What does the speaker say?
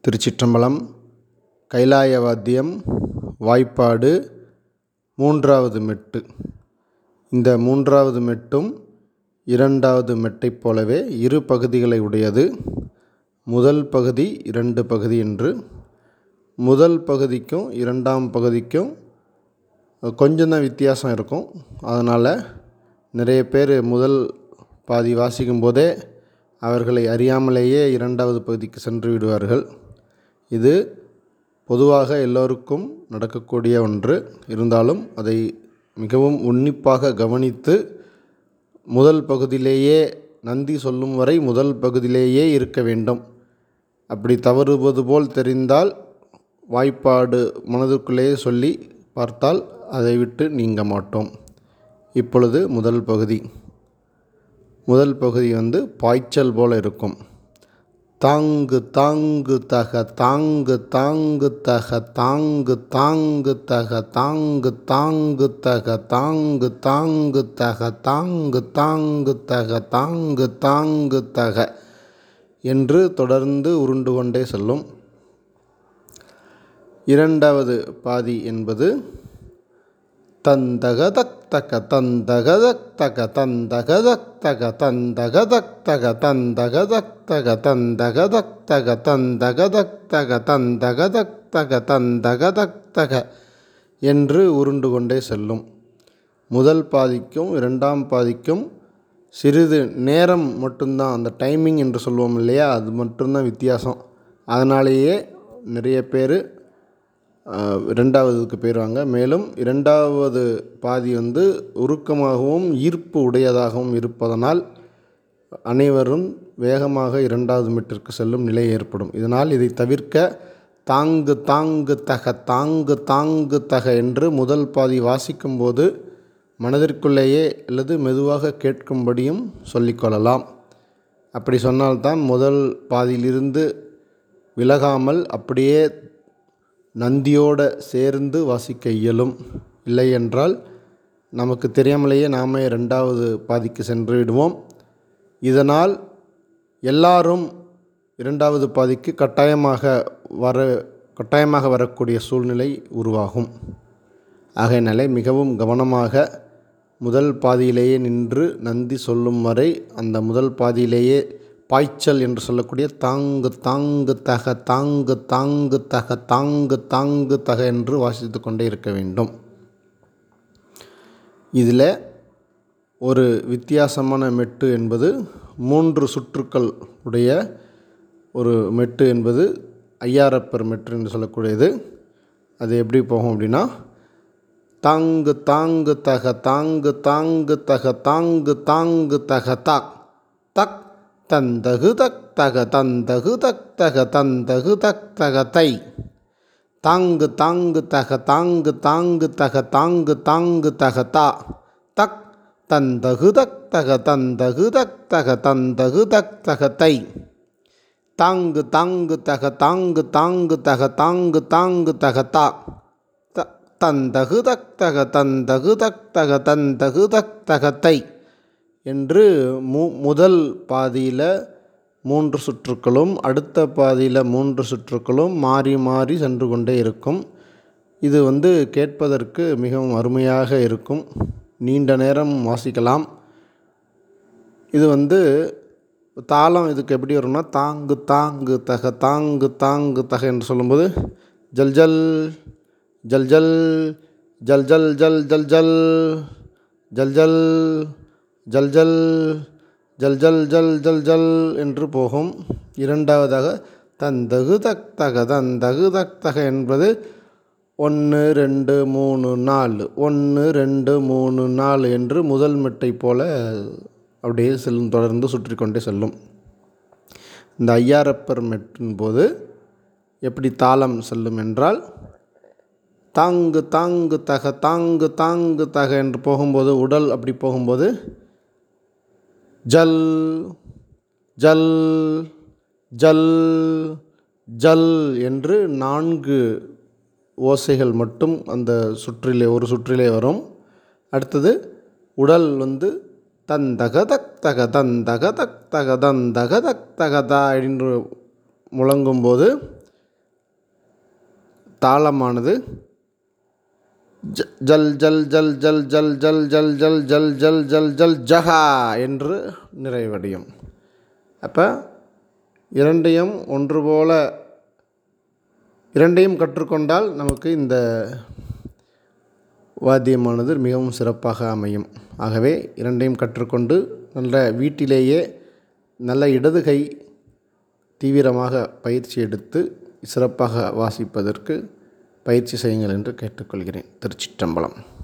திருச்சிற்றம்பலம் கைலாய வாத்தியம் வாய்ப்பாடு மூன்றாவது மெட்டு இந்த மூன்றாவது மெட்டும் இரண்டாவது மெட்டைப் போலவே இரு பகுதிகளை உடையது முதல் பகுதி இரண்டு பகுதி என்று முதல் பகுதிக்கும் இரண்டாம் பகுதிக்கும் கொஞ்சம் தான் வித்தியாசம் இருக்கும் அதனால் நிறைய பேர் முதல் பாதி வாசிக்கும் போதே அவர்களை அறியாமலேயே இரண்டாவது பகுதிக்கு சென்று விடுவார்கள் இது பொதுவாக எல்லோருக்கும் நடக்கக்கூடிய ஒன்று இருந்தாலும் அதை மிகவும் உன்னிப்பாக கவனித்து முதல் பகுதியிலேயே நந்தி சொல்லும் வரை முதல் பகுதியிலேயே இருக்க வேண்டும் அப்படி தவறுவது போல் தெரிந்தால் வாய்ப்பாடு மனதுக்குள்ளேயே சொல்லி பார்த்தால் அதை விட்டு நீங்க மாட்டோம் இப்பொழுது முதல் பகுதி முதல் பகுதி வந்து பாய்ச்சல் போல் இருக்கும் தாங்கு தாங்கு தக தாங்கு தாங்கு தக தாங்கு தாங்கு தக தாங்கு தாங்கு தக தாங்கு தாங்கு தக தாங்கு தாங்கு தக தாங்கு தாங்கு தக என்று தொடர்ந்து உருண்டு கொண்டே செல்லும் இரண்டாவது பாதி என்பது தந்தகதக் தக தந்தகதக் தக தந்தகதக் தக தந்தகதக் தக தந்தகதக் தக தந்தகதக் தக தந்தகதக் தக தந்தகதக் தக தந்தகதக் தக என்று உருண்டு கொண்டே செல்லும் முதல் பாதிக்கும் இரண்டாம் பாதிக்கும் சிறிது நேரம் மட்டும்தான் அந்த டைமிங் என்று சொல்லுவோம் இல்லையா அது மட்டும்தான் வித்தியாசம் அதனாலேயே நிறைய பேர் இரண்டாவதுக்கு போயிடுவாங்க மேலும் இரண்டாவது பாதி வந்து உருக்கமாகவும் ஈர்ப்பு உடையதாகவும் இருப்பதனால் அனைவரும் வேகமாக இரண்டாவது மீட்டிற்கு செல்லும் நிலை ஏற்படும் இதனால் இதை தவிர்க்க தாங்கு தாங்கு தக தாங்கு தாங்கு தக என்று முதல் பாதி வாசிக்கும்போது மனதிற்குள்ளேயே அல்லது மெதுவாக கேட்கும்படியும் சொல்லிக்கொள்ளலாம் அப்படி சொன்னால்தான் முதல் பாதியிலிருந்து விலகாமல் அப்படியே நந்தியோடு சேர்ந்து வாசிக்க இயலும் இல்லை என்றால் நமக்கு தெரியாமலேயே நாமே ரெண்டாவது பாதிக்கு சென்று விடுவோம் இதனால் எல்லாரும் இரண்டாவது பாதிக்கு கட்டாயமாக வர கட்டாயமாக வரக்கூடிய சூழ்நிலை உருவாகும் ஆகையினாலே மிகவும் கவனமாக முதல் பாதியிலேயே நின்று நந்தி சொல்லும் வரை அந்த முதல் பாதியிலேயே பாய்ச்சல் என்று சொல்லக்கூடிய தாங்கு தாங்கு தக தாங்கு தாங்கு தக தாங்கு தாங்கு தக என்று வாசித்து கொண்டே இருக்க வேண்டும் இதில் ஒரு வித்தியாசமான மெட்டு என்பது மூன்று சுற்றுக்கள் உடைய ஒரு மெட்டு என்பது ஐயாரப்பர் மெட்டு என்று சொல்லக்கூடியது அது எப்படி போகும் அப்படின்னா தாங்கு தாங்கு தக தாங்கு தாங்கு தக தாங்கு தாங்கு தக தாக் தக் தந்தகு தக் தக தந்தகு தக் தக தந்தகு தக் தக தை தாங்கு தாங்கு தக தாங்கு தாங்கு தக தாங்கு தாங்கு தக தா தக் தந்தகு தக் தக தந்தகு தக் தக தந்தகு தக் தக தை தாங்கு தாங்கு தக தாங்கு தாங்கு தக தாங்கு தாங்கு தக தா தந்தகு தக் தக தந்தகு தக் தக தந்தகு தக் தக தை என்று மு முதல் பாதியில் மூன்று சுற்றுக்களும் அடுத்த பாதியில் மூன்று சுற்றுக்களும் மாறி மாறி சென்று கொண்டே இருக்கும் இது வந்து கேட்பதற்கு மிகவும் அருமையாக இருக்கும் நீண்ட நேரம் வாசிக்கலாம் இது வந்து தாளம் இதுக்கு எப்படி வரும்னா தாங்கு தாங்கு தக தாங்கு தாங்கு தக என்று சொல்லும்போது ஜல் ஜல் ஜல் ஜல் ஜல் ஜல் ஜல் ஜல் ஜல் ஜல் ஜல் ஜல் ஜல் ஜல் ஜல் ஜல் ஜல் ஜல் என்று போகும் இரண்டாவதாக தந்தகு தக் தக தந்தகு தக் தக என்பது ஒன்று ரெண்டு மூணு நாலு ஒன்று ரெண்டு மூணு நாலு என்று முதல் மெட்டை போல அப்படியே செல்லும் தொடர்ந்து சுற்றி கொண்டே செல்லும் இந்த ஐயாரப்பர் மெட்டின் போது எப்படி தாளம் செல்லும் என்றால் தாங்கு தாங்கு தக தாங்கு தாங்கு தக என்று போகும்போது உடல் அப்படி போகும்போது ஜல் ஜல் ஜல் ஜல் என்று நான்கு ஓசைகள் மட்டும் அந்த சுற்றிலே ஒரு சுற்றிலே வரும் அடுத்தது உடல் வந்து தந்தக தக் தக தந்தக தக் தக தந்தக தக் தகதா என்று முழங்கும்போது தாளமானது ஜ- ஜல் ஜல் ஜல் ஜல் ஜல் ஜல் ஜல் ஜல் ஜல் ஜல் ஜல் ஜல் ஜஹா என்று நிறைவடையும் அப்போ இரண்டையும் ஒன்று போல இரண்டையும் கற்றுக்கொண்டால் நமக்கு இந்த வாத்தியமானது மிகவும் சிறப்பாக அமையும் ஆகவே இரண்டையும் கற்றுக்கொண்டு நல்ல வீட்டிலேயே நல்ல இடது கை தீவிரமாக பயிற்சி எடுத்து சிறப்பாக வாசிப்பதற்கு பயிற்சி செய்யுங்கள் என்று கேட்டுக்கொள்கிறேன் திருச்சிற்றம்பலம்